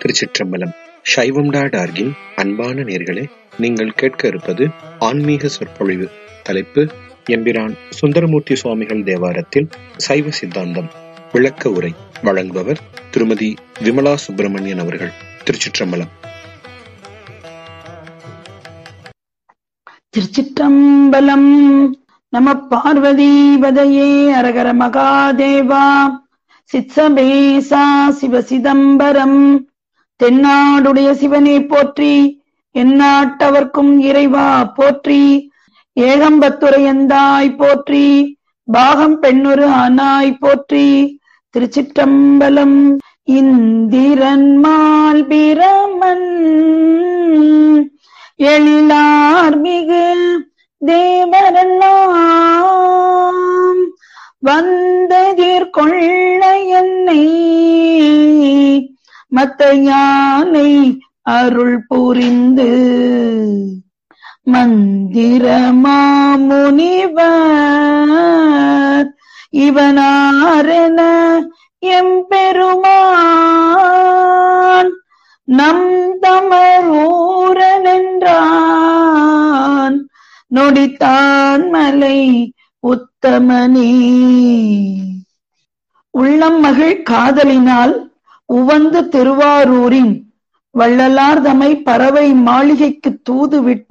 திருச்சிற்றம்பலம் சைவம் டாட் ஆர்கின் அன்பான நேர்களே நீங்கள் கேட்க இருப்பது ஆன்மீக சொற்பொழிவு தலைப்பு எம்பிரான் சுந்தரமூர்த்தி சுவாமிகள் தேவாரத்தில் சைவ சித்தாந்தம் விளக்க உரை வழங்குபவர் திருமதி விமலா சுப்பிரமணியன் அவர்கள் திருச்சிற்றம்பலம் திருச்சிற்றம்பலம் நம பார்வதி பதையே அரகர மகாதேவா சித்சபேசா சிவ சிதம்பரம் தென்னாடுடைய சிவனை போற்றி எந்நாட்டவர்க்கும் இறைவா போற்றி ஏகம்பத்துரையந்தாய் போற்றி பாகம் பெண்ணொரு ஆனாய் போற்றி திருச்சிற்றம்பலம் இந்திரன்மால் பிரமன் எழிலார் மிகு தேவரெல்லாம் வந்ததிர்கொள்ள என்னை மத்த யானை அருள் புரிந்து மந்திர மாமுனிவர் இவனாரென எம்பெருமான் நம் தமரூரன் என்றான் நொடித்தான் மலை உத்தமனே உள்ளம் மகிழ் காதலினால் உவந்து திருவாரூரின் வள்ளலார் தமை பறவை மாளிகைக்கு தூது விட்ட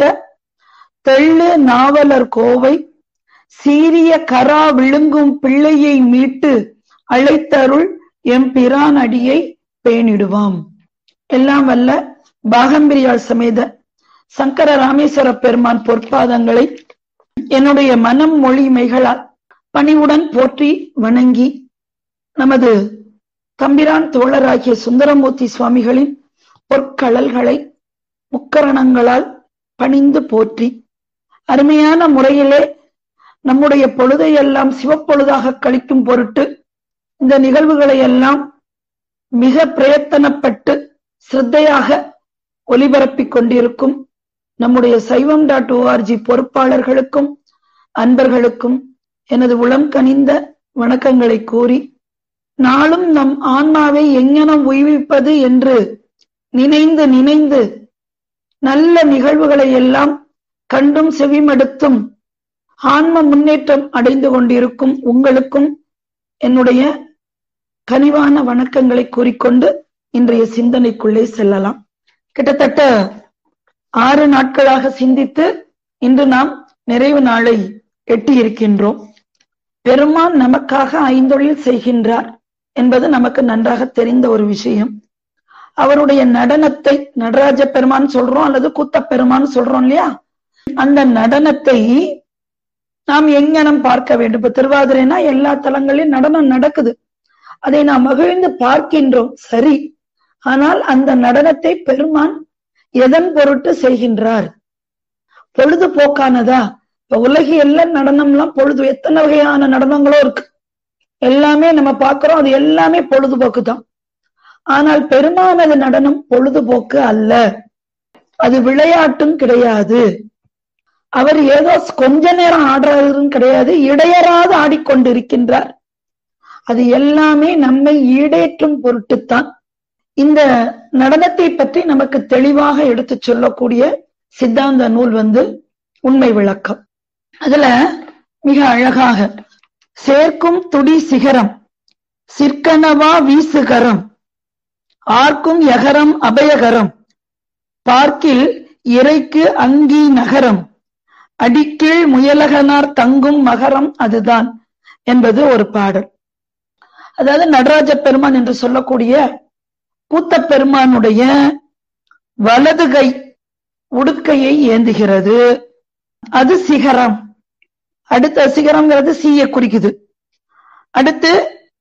தெள்ளு நாவலர் கோவை சீரிய கரா விழுங்கும் பிள்ளையை மீட்டு அழைத்தருள் எம் பிரான் அடியை பேணிடுவாம் எல்லாம் வல்ல பாகம்பிரியாள் சமேத சங்கர ராமேஸ்வர பெருமான் பொற்பாதங்களை என்னுடைய மனம் மொழி மைகளால் பணிவுடன் போற்றி வணங்கி நமது தம்பிரான் தோழராகிய சுந்தரமூர்த்தி சுவாமிகளின் பொற்கழல்களை முக்கரணங்களால் பணிந்து போற்றி அருமையான முறையிலே நம்முடைய பொழுதையெல்லாம் சிவப்பொழுதாக கழிக்கும் பொருட்டு இந்த நிகழ்வுகளை எல்லாம் மிக பிரயத்தனப்பட்டு சிரத்தையாக ஒலிபரப்பிக் கொண்டிருக்கும் நம்முடைய சைவம் டாட் ஓஆர்ஜி பொறுப்பாளர்களுக்கும் அன்பர்களுக்கும் எனது உளம் கனிந்த வணக்கங்களை கூறி நாளும் நம் ஆன்மாவை எங்ஙனம் உய்விப்பது என்று நினைந்து நினைந்து நல்ல நிகழ்வுகளை எல்லாம் கண்டும் செவிமடுத்தும் ஆன்ம முன்னேற்றம் அடைந்து கொண்டிருக்கும் உங்களுக்கும் என்னுடைய கனிவான வணக்கங்களை கூறிக்கொண்டு இன்றைய சிந்தனைக்குள்ளே செல்லலாம் கிட்டத்தட்ட ஆறு நாட்களாக சிந்தித்து இன்று நாம் நிறைவு நாளை எட்டி இருக்கின்றோம் பெருமான் நமக்காக ஐந்தொழில் செய்கின்றார் என்பது நமக்கு நன்றாக தெரிந்த ஒரு விஷயம் அவருடைய நடனத்தை நடராஜ பெருமான் சொல்றோம் அல்லது கூத்த பெருமான் சொல்றோம் இல்லையா அந்த நடனத்தை நாம் எங்கனம் பார்க்க வேண்டும் இப்ப திருவாதிரைனா எல்லா தலங்களிலும் நடனம் நடக்குது அதை நாம் மகிழ்ந்து பார்க்கின்றோம் சரி ஆனால் அந்த நடனத்தை பெருமான் எதன் பொருட்டு செய்கின்றார் பொழுதுபோக்கானதா இப்ப உலகியல்ல நடனம்லாம் பொழுது எத்தனை வகையான நடனங்களோ இருக்கு எல்லாமே நம்ம பார்க்கிறோம் அது எல்லாமே பொழுதுபோக்கு தான் ஆனால் பெருமானது நடனம் பொழுதுபோக்கு அல்ல அது விளையாட்டும் கிடையாது அவர் ஏதோ கொஞ்ச நேரம் ஆடுறாருன்னு கிடையாது இடையராது ஆடிக்கொண்டிருக்கின்றார் அது எல்லாமே நம்மை ஈடேற்றும் பொருட்டுத்தான் இந்த நடனத்தை பற்றி நமக்கு தெளிவாக எடுத்து சொல்லக்கூடிய சித்தாந்த நூல் வந்து உண்மை விளக்கம் அதுல மிக அழகாக சேர்க்கும் துடி சிகரம் சிற்கனவா வீசுகரம் ஆர்க்கும் யகரம் அபயகரம் பார்க்கில் இறைக்கு அங்கி நகரம் அடிக்கீழ் முயலகனார் தங்கும் மகரம் அதுதான் என்பது ஒரு பாடல் அதாவது நடராஜ பெருமான் என்று சொல்லக்கூடிய கூத்த பெருமானுடைய வலது கை உடுக்கையை ஏந்துகிறது அது சிகரம் அடுத்த சிகரம்ங்கிறது சீய குறிக்குது அடுத்து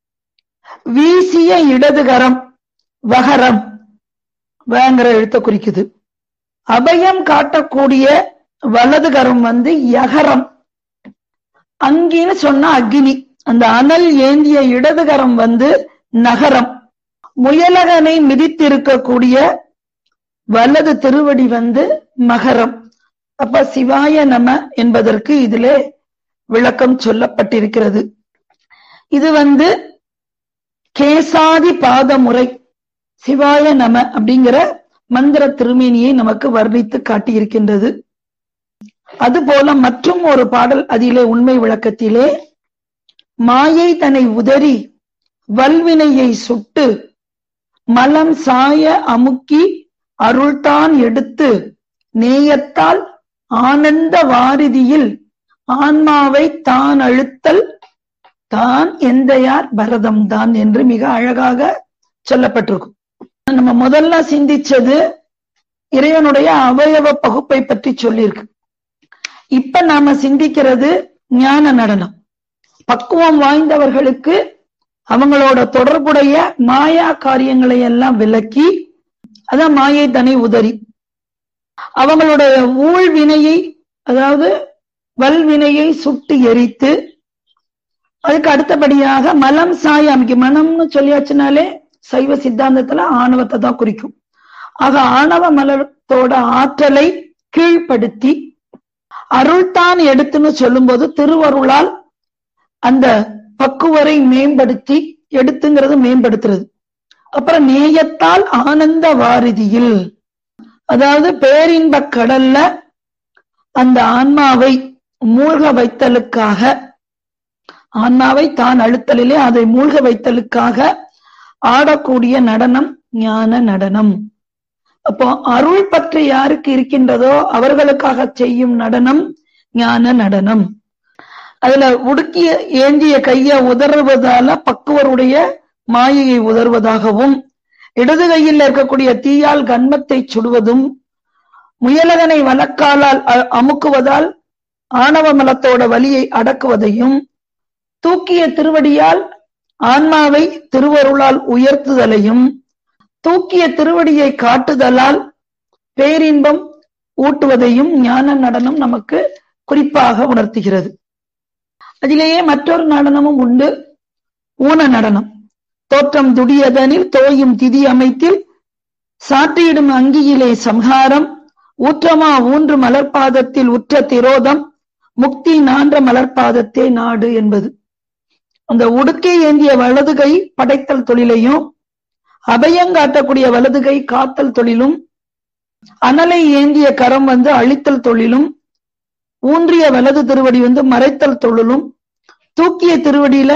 வீசிய இடதுகரம் வகரம் வேங்கிற எழுத்த குறிக்குது அபயம் காட்டக்கூடிய வலதுகரம் வந்து யகரம் அங்கின்னு சொன்னா அக்னி அந்த அனல் ஏந்திய இடதுகரம் வந்து நகரம் முயலகனை மிதித்திருக்கக்கூடிய வலது திருவடி வந்து மகரம் அப்ப சிவாய நம என்பதற்கு இதிலே விளக்கம் சொல்லப்பட்டிருக்கிறது இது வந்து கேசாதி பாத முறை சிவாய நம அப்படிங்கிற மந்திர திருமேனியை நமக்கு வர்ணித்து காட்டியிருக்கின்றது அதுபோல மற்றும் ஒரு பாடல் அதிலே உண்மை விளக்கத்திலே மாயை தன்னை உதறி வல்வினையை சுட்டு மலம் சாய அமுக்கி அருள்தான் எடுத்து நேயத்தால் ஆனந்த வாரிதியில் ஆன்மாவை தான் அழுத்தல் தான் எந்தையார் பரதம் தான் என்று மிக அழகாக சொல்லப்பட்டிருக்கும் நம்ம முதல்ல சிந்திச்சது இறைவனுடைய அவயவ பகுப்பை பற்றி சொல்லியிருக்கு இப்ப நாம சிந்திக்கிறது ஞான நடனம் பக்குவம் வாய்ந்தவர்களுக்கு அவங்களோட தொடர்புடைய மாயா காரியங்களை எல்லாம் விலக்கி அதான் மாயை தனை உதறி அவங்களுடைய ஊழ் வினையை அதாவது வல்வினையை சுட்டு எரித்து அதுக்கு அடுத்தபடியாக மலம் சாய அமைக்க மனம்னு சொல்லியாச்சுனாலே சைவ சித்தாந்தத்துல ஆணவத்தை தான் குறிக்கும் ஆக ஆணவ மலத்தோட ஆற்றலை கீழ்ப்படுத்தி அருள்தான் எடுத்துன்னு சொல்லும்போது திருவருளால் அந்த பக்குவரை மேம்படுத்தி எடுத்துங்கிறது மேம்படுத்துறது அப்புறம் நேயத்தால் ஆனந்த வாரிதியில் அதாவது பேரின்ப கடல்ல அந்த ஆன்மாவை மூழ்க வைத்தலுக்காக ஆன்மாவை தான் அழுத்தலிலே அதை மூழ்க வைத்தலுக்காக ஆடக்கூடிய நடனம் ஞான நடனம் அப்போ அருள் பற்றி யாருக்கு இருக்கின்றதோ அவர்களுக்காக செய்யும் நடனம் ஞான நடனம் அதுல உடுக்கிய ஏந்திய கைய உதறுவதால பக்குவருடைய மாயையை உதறுவதாகவும் இடது கையில் இருக்கக்கூடிய தீயால் கண்மத்தை சுடுவதும் முயலகனை வழக்காலால் அமுக்குவதால் ஆணவ மலத்தோட வலியை அடக்குவதையும் தூக்கிய திருவடியால் ஆன்மாவை திருவருளால் உயர்த்துதலையும் தூக்கிய திருவடியை காட்டுதலால் பேரின்பம் ஊட்டுவதையும் ஞான நடனம் நமக்கு குறிப்பாக உணர்த்துகிறது அதிலேயே மற்றொரு நடனமும் உண்டு ஊன நடனம் தோற்றம் துடியதனில் தோயும் திதி அமைத்தில் சாற்றியிடும் அங்கியிலே சம்ஹாரம் ஊற்றமா ஊன்று மலர்பாதத்தில் உற்ற திரோதம் முக்தி நான்ற மலர்பாதத்தே நாடு என்பது அந்த உடுக்கை ஏந்திய வலது கை படைத்தல் தொழிலையும் அபயங்காட்டக்கூடிய வலது கை காத்தல் தொழிலும் அனலை ஏந்திய கரம் வந்து அழித்தல் தொழிலும் ஊன்றிய வலது திருவடி வந்து மறைத்தல் தொழிலும் தூக்கிய திருவடியில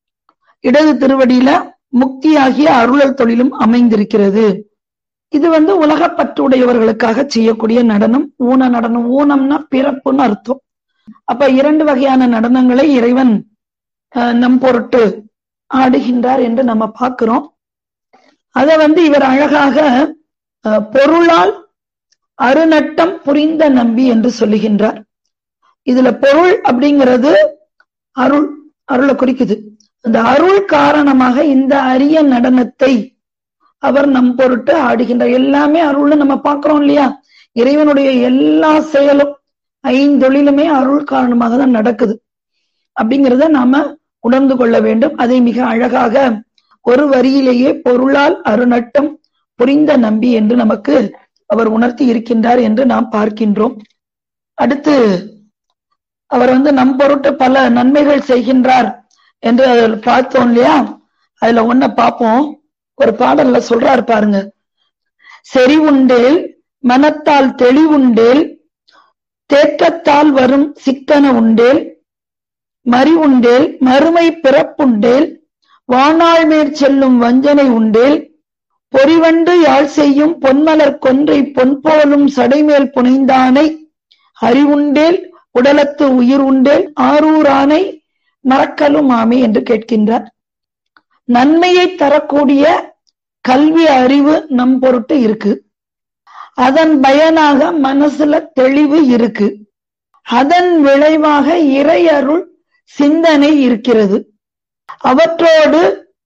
இடது திருவடியில முக்தி ஆகிய அருளல் தொழிலும் அமைந்திருக்கிறது இது வந்து உலகப்பற்றுடையவர்களுக்காக செய்யக்கூடிய நடனம் ஊன நடனம் ஊனம்னா பிறப்புன்னு அர்த்தம் அப்ப இரண்டு வகையான நடனங்களை இறைவன் நம் பொருட்டு ஆடுகின்றார் என்று நம்ம பார்க்கிறோம் அத வந்து இவர் அழகாக பொருளால் அருநட்டம் புரிந்த நம்பி என்று சொல்லுகின்றார் இதுல பொருள் அப்படிங்கிறது அருள் அருளை குறிக்குது அந்த அருள் காரணமாக இந்த அரிய நடனத்தை அவர் நம் பொருட்டு ஆடுகின்றார் எல்லாமே அருள்னு நம்ம பார்க்கிறோம் இல்லையா இறைவனுடைய எல்லா செயலும் ஐந்தொழிலுமே அருள் காரணமாக தான் நடக்குது அப்படிங்கிறத நாம உணர்ந்து கொள்ள வேண்டும் அதை மிக அழகாக ஒரு வரியிலேயே பொருளால் அருநட்டம் புரிந்த நம்பி என்று நமக்கு அவர் உணர்த்தி இருக்கின்றார் என்று நாம் பார்க்கின்றோம் அடுத்து அவர் வந்து நம் பொருட்டு பல நன்மைகள் செய்கின்றார் என்று பார்த்தோம் இல்லையா அதுல ஒன்ன பார்ப்போம் ஒரு பாடல்ல சொல்றாரு பாருங்க செறிவுண்டேல் மனத்தால் தெளிவுண்டேல் தேற்றத்தால் வரும் சிக்கன உண்டேல் மறிவுண்டேல் மறுமை பிறப்புண்டேல் வானாள் மேற் செல்லும் வஞ்சனை உண்டேல் பொறிவண்டு யாழ் செய்யும் பொன்மலர் கொன்றை பொன் போலும் சடைமேல் புனைந்தானை அறிவுண்டேல் உடலத்து உயிர் உண்டேல் ஆரூரானை மறக்கலும் ஆமே என்று கேட்கின்றார் நன்மையை தரக்கூடிய கல்வி அறிவு நம் பொருட்டு இருக்கு அதன் பயனாக மனசுல தெளிவு இருக்கு அதன் விளைவாக இறை அருள் சிந்தனை இருக்கிறது அவற்றோடு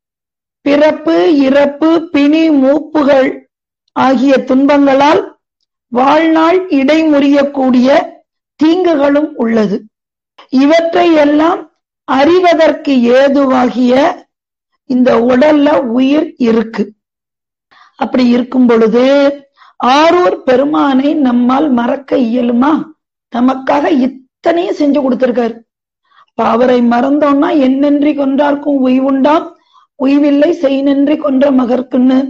பிறப்பு இறப்பு பிணி மூப்புகள் ஆகிய துன்பங்களால் வாழ்நாள் இடைமுறியக்கூடிய தீங்குகளும் உள்ளது இவற்றை எல்லாம் அறிவதற்கு ஏதுவாகிய இந்த உடல்ல உயிர் இருக்கு அப்படி இருக்கும் பொழுது ஆரூர் பெருமானை நம்மால் மறக்க இயலுமா நமக்காக இத்தனையும் செஞ்சு கொடுத்திருக்காரு இப்ப அவரை மறந்தோம்னா என்னென்றி கொன்றார்க்கும் உய்வுண்டாம் உய்வில்லை செய் நன்றி கொன்ற மகர்க்குன்னு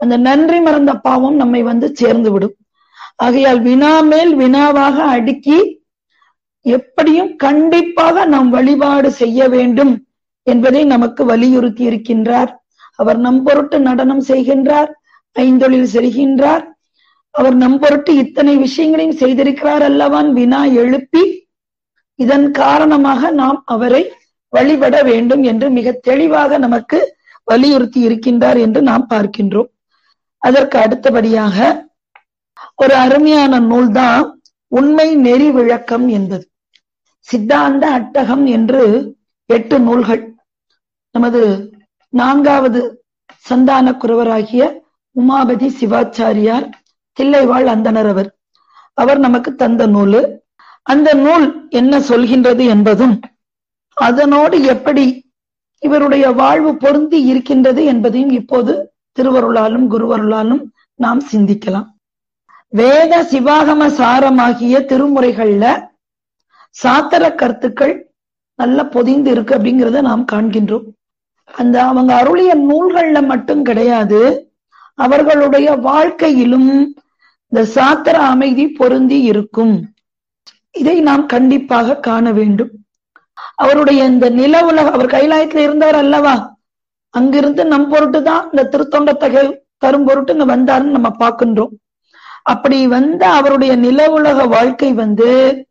அந்த நன்றி மறந்த பாவம் நம்மை வந்து சேர்ந்து விடும் ஆகையால் வினா மேல் வினாவாக அடுக்கி எப்படியும் கண்டிப்பாக நாம் வழிபாடு செய்ய வேண்டும் என்பதை நமக்கு வலியுறுத்தி இருக்கின்றார் அவர் நம் பொருட்டு நடனம் செய்கின்றார் ஐந்தொழில் செய்கின்றார் அவர் நம் பொருட்டு இத்தனை விஷயங்களையும் செய்திருக்கிறார் அல்லவான் வினா எழுப்பி இதன் காரணமாக நாம் அவரை வழிபட வேண்டும் என்று மிக தெளிவாக நமக்கு வலியுறுத்தி இருக்கின்றார் என்று நாம் பார்க்கின்றோம் அதற்கு அடுத்தபடியாக ஒரு அருமையான நூல்தான் உண்மை நெறி விளக்கம் என்பது சித்தாந்த அட்டகம் என்று எட்டு நூல்கள் நமது நான்காவது சந்தான குறவராகிய உமாபதி சிவாச்சாரியார் தில்லைவாழ் அந்தனர் அவர் அவர் நமக்கு தந்த நூல் அந்த நூல் என்ன சொல்கின்றது என்பதும் அதனோடு எப்படி இவருடைய வாழ்வு பொருந்தி இருக்கின்றது என்பதையும் இப்போது திருவருளாலும் குருவருளாலும் நாம் சிந்திக்கலாம் வேத சிவாகம சாரமாகிய திருமுறைகள்ல சாத்திர கருத்துக்கள் நல்ல பொதிந்து இருக்கு அப்படிங்கிறத நாம் காண்கின்றோம் அந்த அவங்க அருளிய நூல்கள்ல மட்டும் கிடையாது அவர்களுடைய வாழ்க்கையிலும் இந்த சாத்திர அமைதி பொருந்தி இருக்கும் இதை நாம் கண்டிப்பாக காண வேண்டும் அவருடைய இந்த நில உலக அவர் கைலாயத்துல இருந்தார் அல்லவா அங்கிருந்து நம் பொருட்டு தான் இந்த திருத்தொண்டத்தகை தரும் பொருட்டு இங்க வந்தாருன்னு நம்ம பார்க்கின்றோம் அப்படி வந்த அவருடைய நில உலக வாழ்க்கை வந்து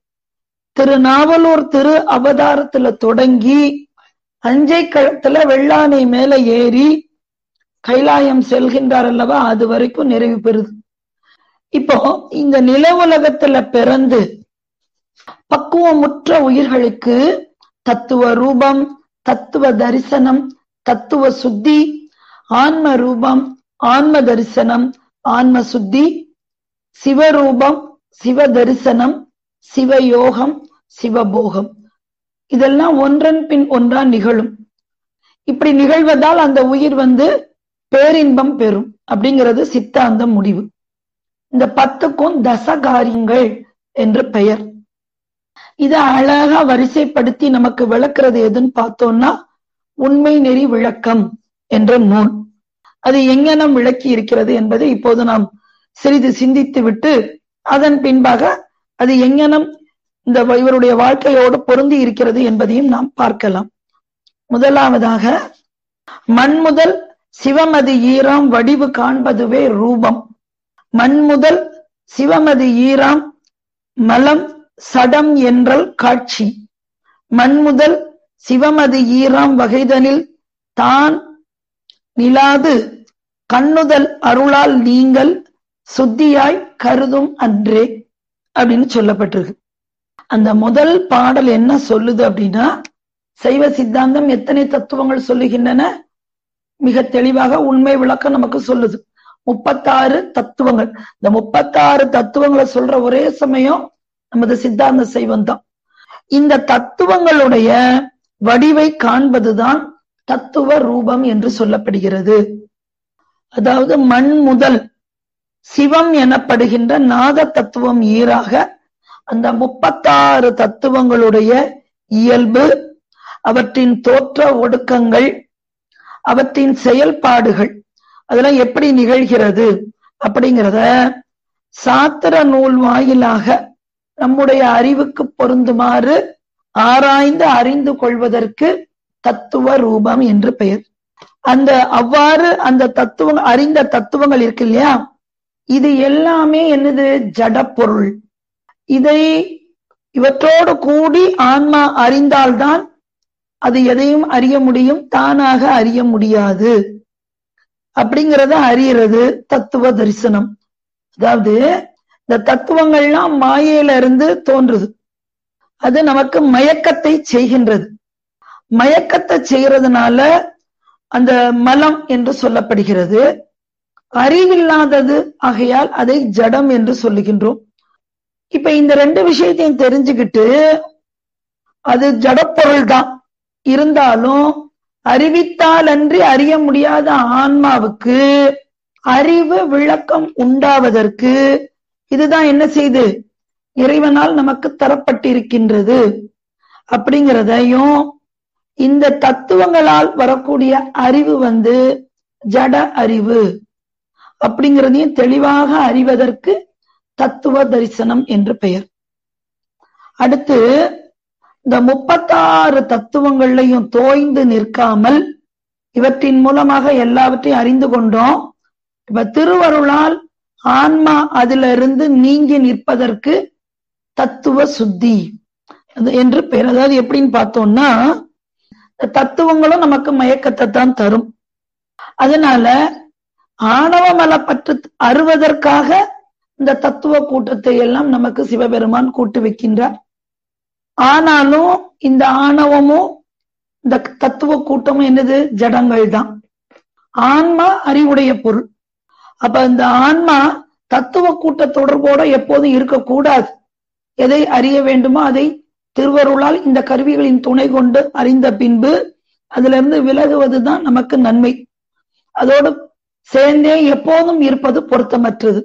திருநாவலூர் திரு அவதாரத்துல தொடங்கி அஞ்சை களத்துல வெள்ளானை மேல ஏறி கைலாயம் செல்கின்றார் அல்லவா அது வரைக்கும் நிறைவு பெறுது இப்போ இந்த நில உலகத்துல பிறந்து பக்குவமுற்ற உயிர்களுக்கு தத்துவ ரூபம் தத்துவ தரிசனம் தத்துவ சுத்தி ஆன்ம ரூபம் ஆன்ம தரிசனம் ஆன்ம சுத்தி சிவரூபம் சிவ தரிசனம் சிவயோகம் சிவபோகம் இதெல்லாம் ஒன்றன் பின் ஒன்றா நிகழும் இப்படி நிகழ்வதால் அந்த உயிர் வந்து பேரின்பம் பெறும் அப்படிங்கிறது சித்தாந்த முடிவு இந்த பத்துக்கும் தசகாரியங்கள் என்று பெயர் இத அழகா வரிசைப்படுத்தி நமக்கு விளக்குறது எதுன்னு பார்த்தோம்னா உண்மை நெறி விளக்கம் என்ற நூல் அது எங்கனம் விளக்கி இருக்கிறது என்பதை இப்போது நாம் சிறிது சிந்தித்து விட்டு அதன் பின்பாக அது எங்கனம் இந்த இவருடைய வாழ்க்கையோடு பொருந்தி இருக்கிறது என்பதையும் நாம் பார்க்கலாம் முதலாவதாக மண் முதல் சிவமதி ஈராம் வடிவு காண்பதுவே ரூபம் மண் முதல் சிவமதி ஈராம் மலம் சடம் என்றல் காட்சி மண் முதல் சிவமதி ஈராம் வகைதனில் தான் நிலாது கண்ணுதல் அருளால் நீங்கள் சுத்தியாய் கருதும் அன்றே அப்படின்னு சொல்லப்பட்டிருக்கு அந்த முதல் பாடல் என்ன சொல்லுது அப்படின்னா சைவ சித்தாந்தம் எத்தனை தத்துவங்கள் சொல்லுகின்றன மிக தெளிவாக உண்மை விளக்கம் நமக்கு சொல்லுது முப்பத்தாறு தத்துவங்கள் இந்த முப்பத்தாறு தத்துவங்களை சொல்ற ஒரே சமயம் நமது சித்தாந்த சைவம் தான் இந்த தத்துவங்களுடைய வடிவை காண்பதுதான் தத்துவ ரூபம் என்று சொல்லப்படுகிறது அதாவது மண் முதல் சிவம் எனப்படுகின்ற நாத தத்துவம் ஈராக அந்த முப்பத்தாறு தத்துவங்களுடைய இயல்பு அவற்றின் தோற்ற ஒடுக்கங்கள் அவற்றின் செயல்பாடுகள் அதெல்லாம் எப்படி நிகழ்கிறது அப்படிங்கிறத சாத்திர நூல் வாயிலாக நம்முடைய அறிவுக்கு பொருந்துமாறு ஆராய்ந்து அறிந்து கொள்வதற்கு தத்துவ ரூபம் என்று பெயர் அந்த அவ்வாறு அந்த தத்துவம் அறிந்த தத்துவங்கள் இருக்கு இல்லையா இது எல்லாமே என்னது ஜட பொருள் இதை இவற்றோடு கூடி ஆன்மா அறிந்தால்தான் அது எதையும் அறிய முடியும் தானாக அறிய முடியாது அப்படிங்கிறத அறியறது தத்துவ தரிசனம் அதாவது இந்த தத்துவங்கள்லாம் மாயையில இருந்து தோன்றுது அது நமக்கு மயக்கத்தை செய்கின்றது மயக்கத்தை செய்யறதுனால அந்த மலம் என்று சொல்லப்படுகிறது அறிவில்லாதது ஆகையால் அதை ஜடம் என்று சொல்லுகின்றோம் இப்ப இந்த ரெண்டு விஷயத்தையும் தெரிஞ்சுக்கிட்டு அது ஜடப்பொருள் தான் இருந்தாலும் அறிவித்தால் அன்றி அறிய முடியாத ஆன்மாவுக்கு அறிவு விளக்கம் உண்டாவதற்கு இதுதான் என்ன செய்து இறைவனால் நமக்கு தரப்பட்டிருக்கின்றது அப்படிங்கிறதையும் இந்த தத்துவங்களால் வரக்கூடிய அறிவு வந்து ஜட அறிவு அப்படிங்கிறதையும் தெளிவாக அறிவதற்கு தத்துவ தரிசனம் என்று பெயர் அடுத்து இந்த முப்பத்தாறு தத்துவங்கள்லையும் தோய்ந்து நிற்காமல் இவற்றின் மூலமாக எல்லாவற்றையும் அறிந்து கொண்டோம் இப்ப திருவருளால் ஆன்மா அதிலிருந்து நீங்கி நிற்பதற்கு தத்துவ சுத்தி என்று பெயர் அதாவது எப்படின்னு பார்த்தோம்னா தத்துவங்களும் நமக்கு மயக்கத்தை தான் தரும் அதனால ஆணவ மலப்பற்று அறுவதற்காக இந்த தத்துவ கூட்டத்தை எல்லாம் நமக்கு சிவபெருமான் கூட்டு வைக்கின்றார் ஆனாலும் இந்த ஆணவமும் இந்த தத்துவ கூட்டமும் என்னது ஜடங்கள் தான் ஆன்மா அறிவுடைய பொருள் அப்ப இந்த ஆன்மா தத்துவ கூட்ட தொடர்போட எப்போதும் இருக்கக்கூடாது எதை அறிய வேண்டுமோ அதை திருவருளால் இந்த கருவிகளின் துணை கொண்டு அறிந்த பின்பு அதுல இருந்து விலகுவதுதான் நமக்கு நன்மை அதோடு சேர்ந்தே எப்போதும் இருப்பது பொருத்தமற்றது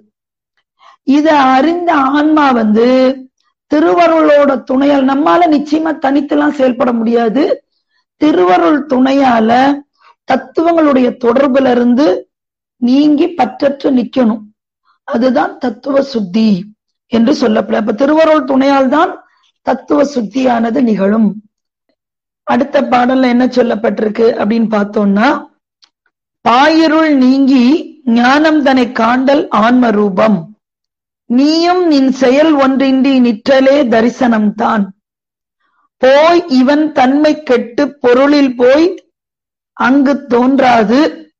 இத அறிந்த ஆன்மா வந்து திருவருளோட துணையால் நம்மால நிச்சயமா தனித்தெல்லாம் செயல்பட முடியாது திருவருள் துணையால தத்துவங்களுடைய தொடர்புல இருந்து நீங்கி பற்றற்று நிக்கணும் அதுதான் தத்துவ சுத்தி என்று சொல்லப்படும் அப்ப திருவருள் துணையால் தான் தத்துவ சுத்தியானது நிகழும் அடுத்த பாடல்ல என்ன சொல்லப்பட்டிருக்கு அப்படின்னு பார்த்தோம்னா பாயிருள் நீங்கி ஞானம் தன்னை காண்டல் ஆன்ம ரூபம் நீயும் நின் செயல் ஒன்றின்றி நிற்றலே தரிசனம் தான் போய் இவன் தன்மை கெட்டு பொருளில் போய் அங்கு தோன்றாது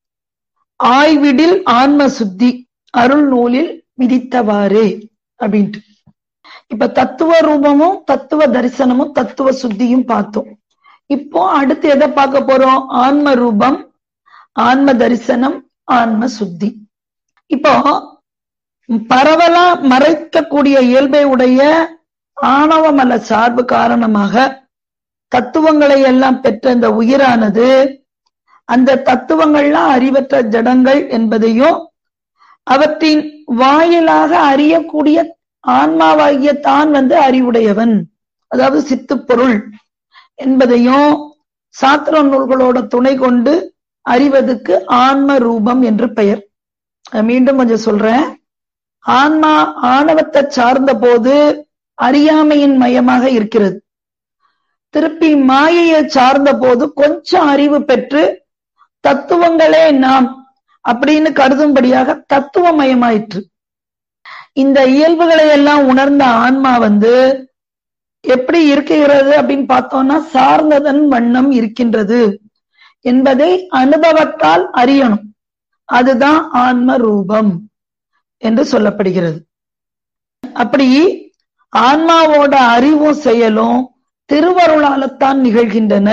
ஆய்விடில் ஆன்ம சுத்தி அருள் நூலில் விதித்தவாறே அப்படின்ட்டு இப்ப தத்துவ ரூபமும் தத்துவ தரிசனமும் தத்துவ சுத்தியும் பார்த்தோம் இப்போ அடுத்து எதை பார்க்க போறோம் ஆன்ம ரூபம் ஆன்ம தரிசனம் ஆன்ம சுத்தி இப்போ பரவலா மறைக்கக்கூடிய இயல்பை உடைய ஆணவமல சார்பு காரணமாக தத்துவங்களை எல்லாம் பெற்ற இந்த உயிரானது அந்த தத்துவங்கள்லாம் அறிவற்ற ஜடங்கள் என்பதையும் அவற்றின் வாயிலாக அறியக்கூடிய ஆன்மாவாகிய தான் வந்து அறிவுடையவன் அதாவது சித்துப்பொருள் என்பதையும் சாத்திர நூல்களோட துணை கொண்டு அறிவதற்கு ஆன்ம ரூபம் என்று பெயர் மீண்டும் கொஞ்சம் சொல்றேன் ஆன்மா ஆணவத்தை சார்ந்த போது அறியாமையின் மயமாக இருக்கிறது திருப்பி மாயையை சார்ந்த போது கொஞ்சம் அறிவு பெற்று தத்துவங்களே நாம் அப்படின்னு கருதும்படியாக தத்துவமயமாயிற்று இந்த இயல்புகளை எல்லாம் உணர்ந்த ஆன்மா வந்து எப்படி இருக்குகிறது அப்படின்னு பார்த்தோம்னா சார்ந்ததன் வண்ணம் இருக்கின்றது என்பதை அனுபவத்தால் அறியணும் அதுதான் ஆன்ம ரூபம் என்று சொல்லப்படுகிறது அப்படி ஆன்மாவோட அறிவும் செயலும் திருவருளாலத்தான் நிகழ்கின்றன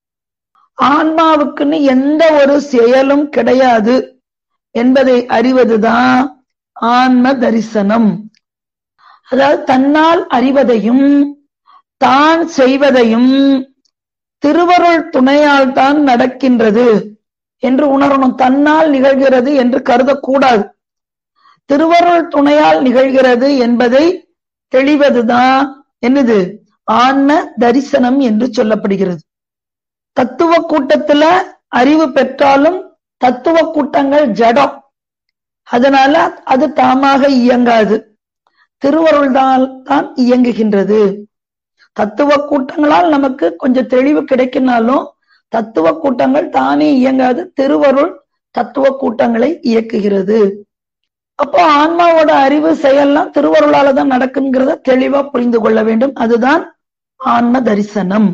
ஆன்மாவுக்குன்னு எந்த ஒரு செயலும் கிடையாது என்பதை அறிவதுதான் ஆன்ம தரிசனம் அதாவது தன்னால் அறிவதையும் தான் செய்வதையும் திருவருள் துணையால் தான் நடக்கின்றது என்று உணரணும் தன்னால் நிகழ்கிறது என்று கருதக்கூடாது திருவருள் துணையால் நிகழ்கிறது என்பதை தெளிவதுதான் என்னது ஆன்ம தரிசனம் என்று சொல்லப்படுகிறது தத்துவ கூட்டத்துல அறிவு பெற்றாலும் தத்துவ கூட்டங்கள் ஜடம் அதனால அது தாமாக இயங்காது திருவருள்தான் தான் இயங்குகின்றது தத்துவ கூட்டங்களால் நமக்கு கொஞ்சம் தெளிவு கிடைக்கினாலும் தத்துவ கூட்டங்கள் தானே இயங்காது திருவருள் தத்துவ கூட்டங்களை இயக்குகிறது அப்போ ஆன்மாவோட அறிவு செயல்லாம் திருவருளால தான் நடக்குங்கிறத தெளிவா புரிந்து கொள்ள வேண்டும் அதுதான் ஆன்ம தரிசனம்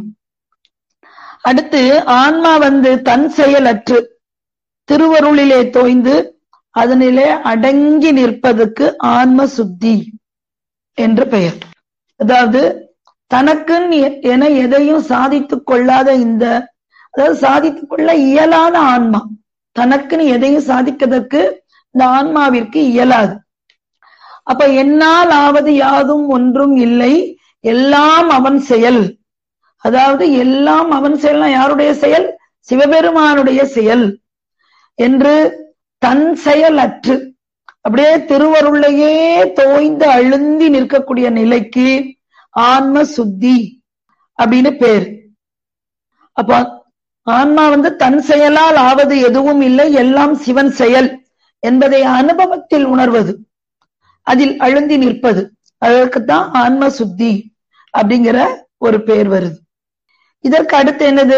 அடுத்து ஆன்மா வந்து தன் செயலற்று திருவருளிலே தோய்ந்து அதனிலே அடங்கி நிற்பதற்கு ஆன்ம சுத்தி என்று பெயர் அதாவது தனக்குன்னு என எதையும் சாதித்துக் கொள்ளாத இந்த அதாவது சாதித்துக் கொள்ள இயலாத ஆன்மா தனக்குன்னு எதையும் சாதிக்கிறதுக்கு இந்த ஆன்மாவிற்கு இயலாது அப்ப என்னால் ஆவது யாதும் ஒன்றும் இல்லை எல்லாம் அவன் செயல் அதாவது எல்லாம் அவன் செயல்னா யாருடைய செயல் சிவபெருமானுடைய செயல் என்று தன் செயல் அற்று அப்படியே திருவருளையே தோய்ந்து அழுந்தி நிற்கக்கூடிய நிலைக்கு ஆன்ம சுத்தி அப்படின்னு பேர் அப்ப ஆன்மா வந்து தன் செயலால் ஆவது எதுவும் இல்லை எல்லாம் சிவன் செயல் என்பதை அனுபவத்தில் உணர்வது அதில் அழுந்தி நிற்பது அதற்குத்தான் ஆன்ம சுத்தி அப்படிங்கிற ஒரு பெயர் வருது இதற்கு அடுத்து என்னது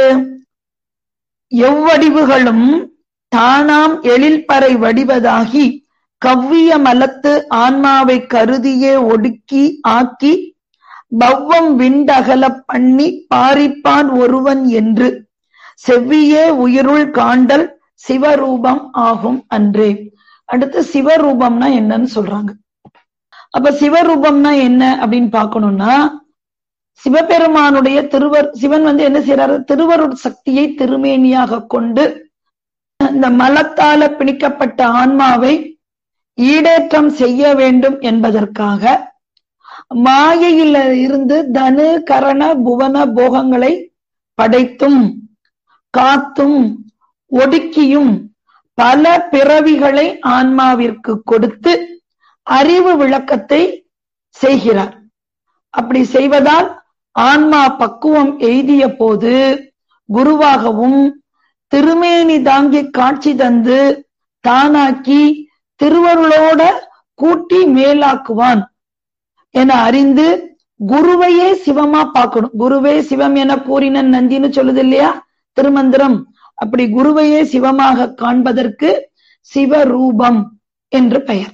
எவ்வடிவுகளும் தானாம் எழில்பறை வடிவதாகி கவ்விய மலத்து ஆன்மாவை கருதியே ஒடுக்கி ஆக்கி பவ்வம் விண்டகல பண்ணி பாரிப்பான் ஒருவன் என்று செவ்வியே உயிருள் காண்டல் சிவரூபம் ஆகும் அன்றே அடுத்து சிவரூபம்னா என்னன்னு சொல்றாங்க அப்ப சிவரூபம்னா என்ன அப்படின்னு பார்க்கணும்னா சிவபெருமானுடைய திருவர் சிவன் வந்து என்ன செய்யறாரு திருவருட் சக்தியை திருமேனியாக கொண்டு இந்த மலத்தால பிணிக்கப்பட்ட ஆன்மாவை ஈடேற்றம் செய்ய வேண்டும் என்பதற்காக மாயையில இருந்து தனு கரண புவன போகங்களை படைத்தும் காத்தும் ஒடுக்கியும் பல பிறவிகளை ஆன்மாவிற்கு கொடுத்து அறிவு விளக்கத்தை செய்கிறார் அப்படி செய்வதால் ஆன்மா பக்குவம் எய்திய போது குருவாகவும் திருமேனி தாங்கி காட்சி தந்து தானாக்கி திருவருளோட கூட்டி மேலாக்குவான் என அறிந்து குருவையே சிவமா பார்க்கணும் குருவே சிவம் என கூறின நந்தின்னு சொல்லுது இல்லையா திருமந்திரம் அப்படி குருவையே சிவமாக காண்பதற்கு சிவரூபம் என்று பெயர்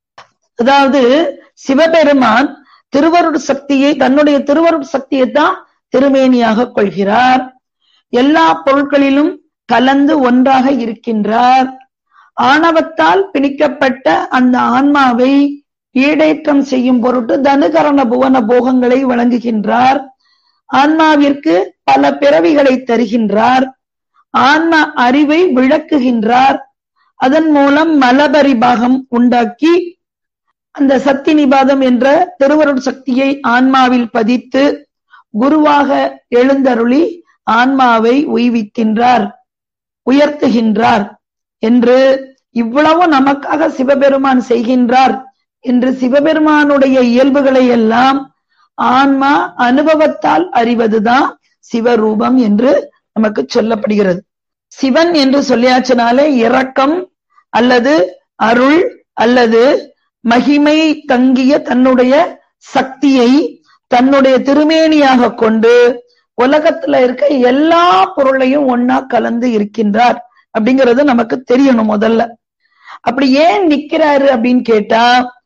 அதாவது சிவபெருமான் திருவருட் சக்தியை தன்னுடைய திருவருட் சக்தியை தான் திருமேனியாக கொள்கிறார் எல்லா பொருட்களிலும் கலந்து ஒன்றாக இருக்கின்றார் ஆணவத்தால் பிணிக்கப்பட்ட அந்த ஆன்மாவை ஈடேற்றம் செய்யும் பொருட்டு தனுகரண புவன போகங்களை வழங்குகின்றார் ஆன்மாவிற்கு பல பிறவிகளை தருகின்றார் ஆன்ம அறிவை விளக்குகின்றார் அதன் மூலம் மலபரிபாகம் உண்டாக்கி அந்த சக்தி நிபாதம் என்ற திருவருட் சக்தியை ஆன்மாவில் பதித்து குருவாக எழுந்தருளி ஆன்மாவை உய்விக்கின்றார் உயர்த்துகின்றார் என்று இவ்வளவு நமக்காக சிவபெருமான் செய்கின்றார் என்று சிவபெருமானுடைய இயல்புகளை எல்லாம் ஆன்மா அனுபவத்தால் அறிவதுதான் சிவரூபம் என்று நமக்கு சொல்லப்படுகிறது சிவன் என்று சொல்லியாச்சினாலே இரக்கம் அல்லது அருள் அல்லது மகிமை தங்கிய தன்னுடைய சக்தியை தன்னுடைய திருமேனியாக கொண்டு உலகத்துல இருக்க எல்லா பொருளையும் ஒன்னா கலந்து இருக்கின்றார் அப்படிங்கிறது நமக்கு தெரியணும் முதல்ல அப்படி ஏன் நிக்கிறாரு அப்படின்னு கேட்டா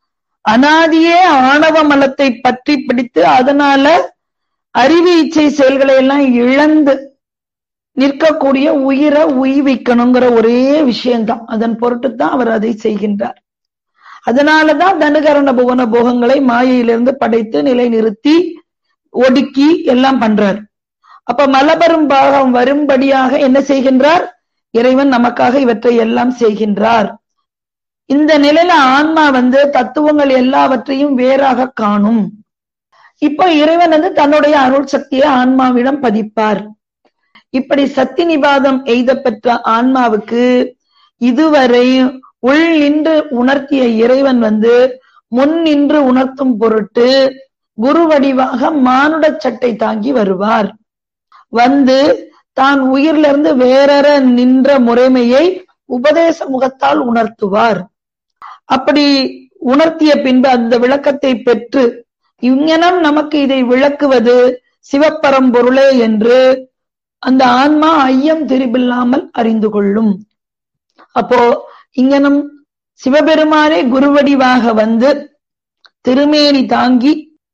அனாதியே ஆணவ மலத்தை பற்றி பிடித்து அதனால அறிவு இச்சை செயல்களை எல்லாம் இழந்து நிற்கக்கூடிய உயிரை உய்விக்கணுங்கிற ஒரே விஷயம்தான் அதன் பொருட்டு தான் அவர் அதை செய்கின்றார் அதனாலதான் தனுகரண புவன போகங்களை மாயையிலிருந்து படைத்து நிலை நிறுத்தி ஒடுக்கி எல்லாம் பண்றார் அப்ப மலபெரும் பாகம் வரும்படியாக என்ன செய்கின்றார் இறைவன் நமக்காக இவற்றை எல்லாம் செய்கின்றார் இந்த நிலையில ஆன்மா வந்து தத்துவங்கள் எல்லாவற்றையும் வேறாக காணும் இப்போ இறைவன் வந்து தன்னுடைய அருள் சக்தியை ஆன்மாவிடம் பதிப்பார் இப்படி சக்தி நிபாதம் எய்த பெற்ற ஆன்மாவுக்கு இதுவரை உள் நின்று உணர்த்திய இறைவன் வந்து முன் நின்று உணர்த்தும் பொருட்டு குரு வடிவாக மானுட சட்டை தாங்கி வருவார் வந்து தான் உயிர்ல இருந்து வேறற நின்ற முறைமையை உபதேச முகத்தால் உணர்த்துவார் அப்படி உணர்த்திய பின்பு அந்த விளக்கத்தை பெற்று இங்ஙனம் நமக்கு இதை விளக்குவது சிவப்பரம்பொருளே என்று அந்த ஆன்மா ஐயம் திரிபில்லாமல் அறிந்து கொள்ளும் அப்போ இங்கனம் சிவபெருமானே குருவடிவாக வந்து திருமேனி தாங்கி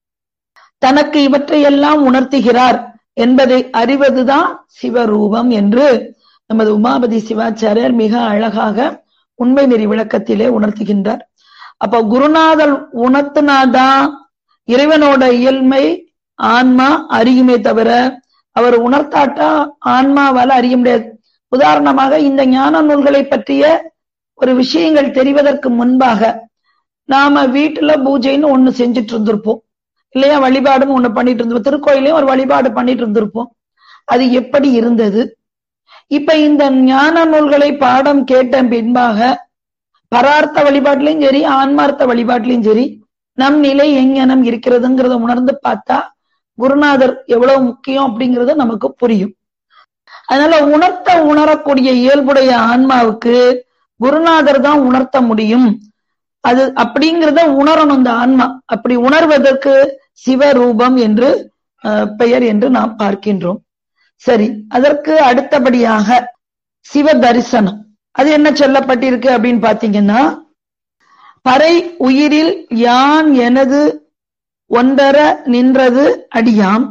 தனக்கு இவற்றையெல்லாம் உணர்த்துகிறார் என்பதை அறிவதுதான் சிவரூபம் என்று நமது உமாபதி சிவாச்சாரியர் மிக அழகாக உண்மை நெறி விளக்கத்திலே உணர்த்துகின்றார் அப்ப குருநாதர் உணர்த்தினாதான் இறைவனோட இயல்மை ஆன்மா அறியுமே தவிர அவர் உணர்த்தாட்டா ஆன்மாவால அறிய முடியாது உதாரணமாக இந்த ஞான நூல்களை பற்றிய ஒரு விஷயங்கள் தெரிவதற்கு முன்பாக நாம வீட்டுல பூஜைன்னு ஒண்ணு செஞ்சுட்டு இருந்திருப்போம் இல்லையா வழிபாடுன்னு ஒண்ணு பண்ணிட்டு இருந்திருப்போம் திருக்கோயிலையும் ஒரு வழிபாடு பண்ணிட்டு இருந்திருப்போம் அது எப்படி இருந்தது இப்ப இந்த ஞான நூல்களை பாடம் கேட்ட பின்பாக பரார்த்த வழிபாட்டிலையும் சரி ஆன்மார்த்த வழிபாட்டிலையும் சரி நம் நிலை எங்கனம் இருக்கிறதுங்கிறத உணர்ந்து பார்த்தா குருநாதர் எவ்வளவு முக்கியம் அப்படிங்கிறது நமக்கு புரியும் அதனால உணர்த்த உணரக்கூடிய இயல்புடைய ஆன்மாவுக்கு குருநாதர் தான் உணர்த்த முடியும் அது அப்படிங்கிறத உணரணும் இந்த ஆன்மா அப்படி உணர்வதற்கு சிவரூபம் என்று அஹ், பெயர் என்று நாம் பார்க்கின்றோம் சரி அதற்கு அடுத்தபடியாக சிவ தரிசனம் அது என்ன சொல்லப்பட்டிருக்கு அப்படின்னு பாத்தீங்கன்னா பறை உயிரில் யான் எனது ஒன்றர நின்றது அடியாம்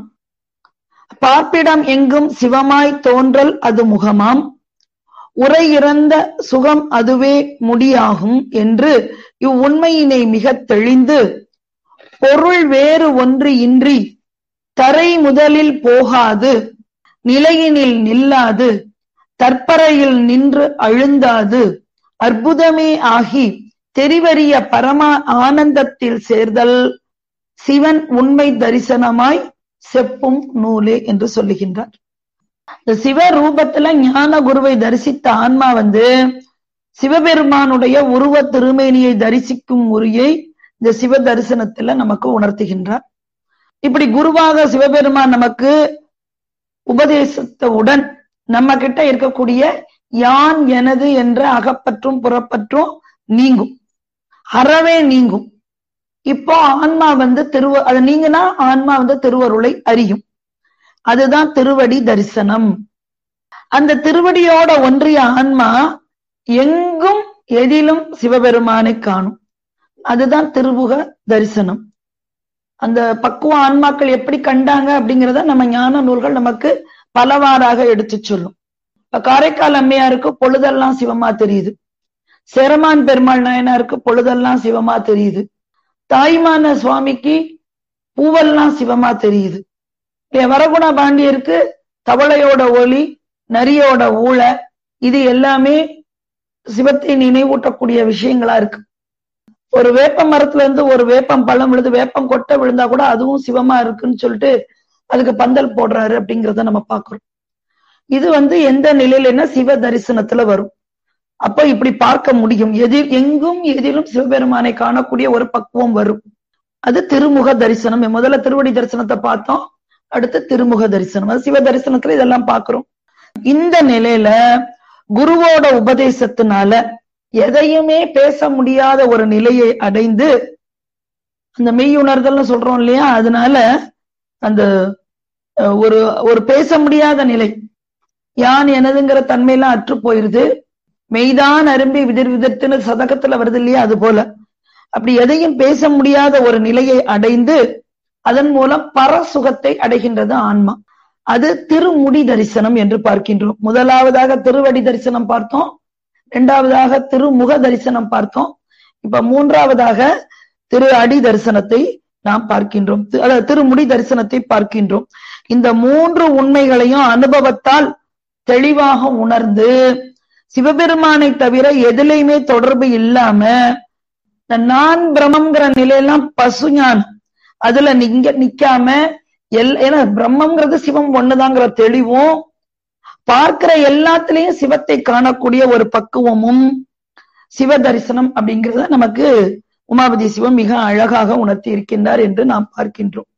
பார்ப்பிடம் எங்கும் சிவமாய் தோன்றல் அது முகமாம் உரை இறந்த சுகம் அதுவே முடியாகும் என்று இவ்வுண்மையினை மிகத் தெளிந்து பொருள் வேறு ஒன்று இன்றி தரை முதலில் போகாது நிலையினில் நில்லாது தற்பறையில் நின்று அழுந்தாது அற்புதமே ஆகி தெரிவறிய பரமா ஆனந்தத்தில் சேர்தல் சிவன் உண்மை தரிசனமாய் செப்பும் நூலே என்று சொல்லுகின்றார் இந்த சிவ ரூபத்துல ஞான குருவை தரிசித்த ஆன்மா வந்து சிவபெருமானுடைய உருவ திருமேனியை தரிசிக்கும் முறையை இந்த சிவ தரிசனத்துல நமக்கு உணர்த்துகின்றார் இப்படி குருவாக சிவபெருமான் நமக்கு உபதேசித்தவுடன் நம்ம கிட்ட இருக்கக்கூடிய யான் எனது என்ற அகப்பற்றும் புறப்பற்றும் நீங்கும் அறவே நீங்கும் இப்போ ஆன்மா வந்து திருவ அது நீங்கன்னா ஆன்மா வந்து திருவருளை அறியும் அதுதான் திருவடி தரிசனம் அந்த திருவடியோட ஒன்றிய ஆன்மா எங்கும் எதிலும் சிவபெருமானை காணும் அதுதான் திருமுக தரிசனம் அந்த பக்குவ ஆன்மாக்கள் எப்படி கண்டாங்க அப்படிங்கிறத நம்ம ஞான நூல்கள் நமக்கு பலவாறாக எடுத்து சொல்லும் இப்ப காரைக்கால் அம்மையாருக்கு பொழுதெல்லாம் சிவமா தெரியுது சேரமான் பெருமாள் நாயனாருக்கு பொழுதெல்லாம் சிவமா தெரியுது தாய்மான சுவாமிக்கு பூவெல்லாம் சிவமா தெரியுது இல்லையா வரகுண பாண்டியருக்கு தவளையோட ஒளி நரியோட ஊழ இது எல்லாமே சிவத்தை நினைவூட்டக்கூடிய விஷயங்களா இருக்கு ஒரு வேப்ப மரத்துல இருந்து ஒரு வேப்பம் பழம் விழுது வேப்பம் கொட்டை விழுந்தா கூட அதுவும் சிவமா இருக்குன்னு சொல்லிட்டு அதுக்கு பந்தல் போடுறாரு அப்படிங்கறத நம்ம பாக்குறோம் இது வந்து எந்த நிலையிலன்னா சிவ தரிசனத்துல வரும் அப்ப இப்படி பார்க்க முடியும் எதிர் எங்கும் எதிலும் சிவபெருமானை காணக்கூடிய ஒரு பக்குவம் வரும் அது திருமுக தரிசனம் முதல்ல திருவடி தரிசனத்தை பார்த்தோம் அடுத்து திருமுக தரிசனம் அது சிவ தரிசனத்துல இதெல்லாம் பார்க்கிறோம் இந்த நிலையில குருவோட உபதேசத்தினால எதையுமே பேச முடியாத ஒரு நிலையை அடைந்து அந்த மெய் உணர்தல்னு சொல்றோம் இல்லையா அதனால அந்த அஹ், ஒரு ஒரு பேச முடியாத நிலை யான் எனதுங்கிற தன்மையெல்லாம் அற்று போயிருது மெய்தான் அரும்பி விதிர் விதிர்த்துன்னு சதகத்துல வருது இல்லையா அது போல அப்படி எதையும் பேச முடியாத ஒரு நிலையை அடைந்து அதன் மூலம் பரசுகத்தை அடைகின்றது ஆன்மா அது திருமுடி தரிசனம் என்று பார்க்கின்றோம் முதலாவதாக திருவடி தரிசனம் பார்த்தோம் இரண்டாவதாக திருமுக தரிசனம் பார்த்தோம் இப்ப மூன்றாவதாக திரு அடி தரிசனத்தை நாம் பார்க்கின்றோம் தி- அதாவது திருமுடி தரிசனத்தை பார்க்கின்றோம் இந்த மூன்று உண்மைகளையும் அனுபவத்தால் தெளிவாக உணர்ந்து சிவபெருமானை தவிர எதுலையுமே தொடர்பு இல்லாம இந்த நான் பிரம்மங்கிற நிலையெல்லாம் பசு ஞானம் அதுல நீங்க நிக்காம எல் ஏன்னா பிரம்மங்கிறது சிவம் ஒண்ணுதாங்கிற தெளிவும் பார்க்கிற எல்லாத்துலயும் சிவத்தை காணக்கூடிய ஒரு பக்குவமும் சிவ தரிசனம் அப்படிங்கறத நமக்கு உமாபதி சிவம் மிக அழகாக உணர்த்தி இருக்கின்றார் என்று நாம் பார்க்கின்றோம்